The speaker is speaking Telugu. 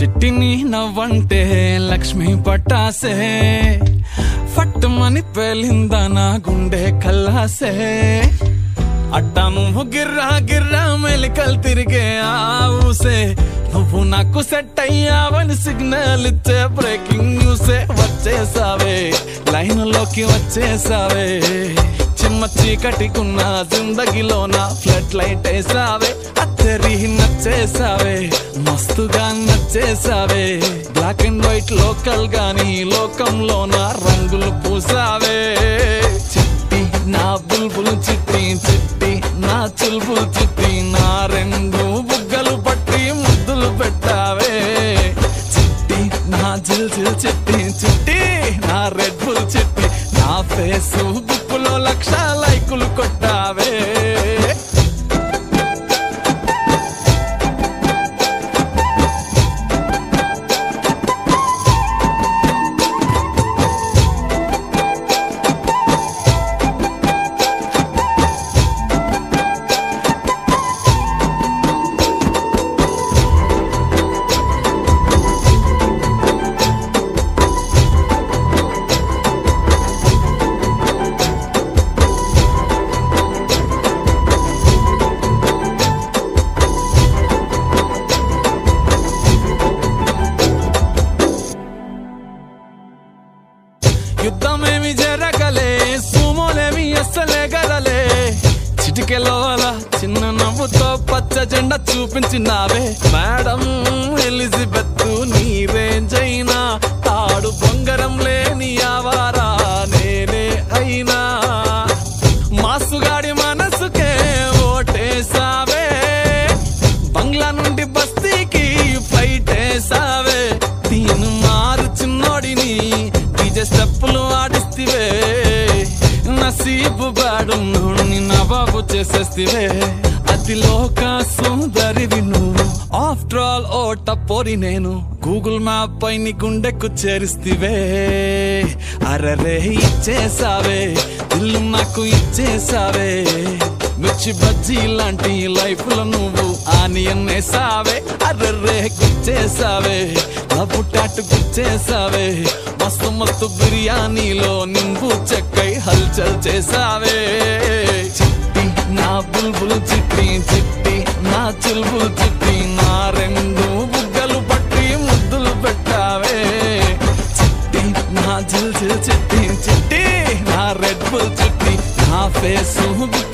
చిట్టిని నవ్వంటే లక్ష్మి పట్టాసే ఫట్టుమని పేలిందా నా గుండె కల్లాసే అట్టా నువ్వు గిర్రా గిర్రా మెలికలు తిరిగే ఆవుసే నువ్వు నాకు సెట్ అయ్యావని సిగ్నల్ ఇచ్చే బ్రేకింగ్ న్యూసే వచ్చేసావే లైన్ లోకి వచ్చేసావే చిన్న చీకటికున్న జిందగీలోన ఫ్లడ్ లైట్ వేసావే అత్తరి నచ్చేసావే మస్తుగా నచ్చేసావే బ్లాక్ అండ్ వైట్ లోకల్ గాని లోకంలోన రంగులు పూసావే చిట్టి నా బుల్బుల్ చిట్టి చిట్టి నా చుల్బుల్ చిట్టి నా రెండు బుగ్గలు పట్టి ముద్దులు పెట్టావే చిట్టి నా జిల్ జిల్ చిట్టి చిట్టి నా రెడ్ బుల్ చిట్టి నా ఫేస్ బుక్కులో లక్ష లైకులు కొట్టావే యుద్ధమేమి జరగలే సుమోలేమి అస్సలే గదలే చిటికెలో అలా చిన్న నవ్వుతో పచ్చ జెండా చూపించినావే మేడం ఎలిజబెత్ నీ రేంజ్ అయినా తాడు బొంగరం లేని ఆవారా నేనే అయినా మాసుగాడి మనసుకే ఓటేసావే బంగ్లా నుండి బస్తీకి ఫ్లైట్ వేసావే దీని మారు చిన్నోడిని డీజే స్టెప్పులు ఆడిస్తివే నసీబు బాడు నుండి నవాబు చేసేస్తివే అది లోక సుందరివి నువ్వు ఆఫ్టర్ ఆల్ ఓ టపోరి నేను గూగుల్ మ్యాప్ పై నీ గుండెకు చేరిస్తివే అరరే ఇచ్చేసావే ఇల్లు నాకు ఇచ్చేసావే మిర్చి బజ్జీ లాంటి లైఫ్ లో నువ్వు ఆనియన్ వేసావే అర్రర్రే గుచ్చేసావే లవ్వు టాటు గుచ్చేసావే మస్తు మస్తు బిర్యానీలో నింబు చెక్కై హల్చల్ చేసావే చిట్టి నా బుల్బుల్ చిట్టి చిట్టి నా చుల్బుల్ చిట్టి నా రెండు బుగ్గలు పట్టి ముద్దులు పెట్టావే చిట్టి నా జిల్ జిల్ చిట్టి చిట్టి నా రెడ్ బుల్ చిట్టి నా ఫేస్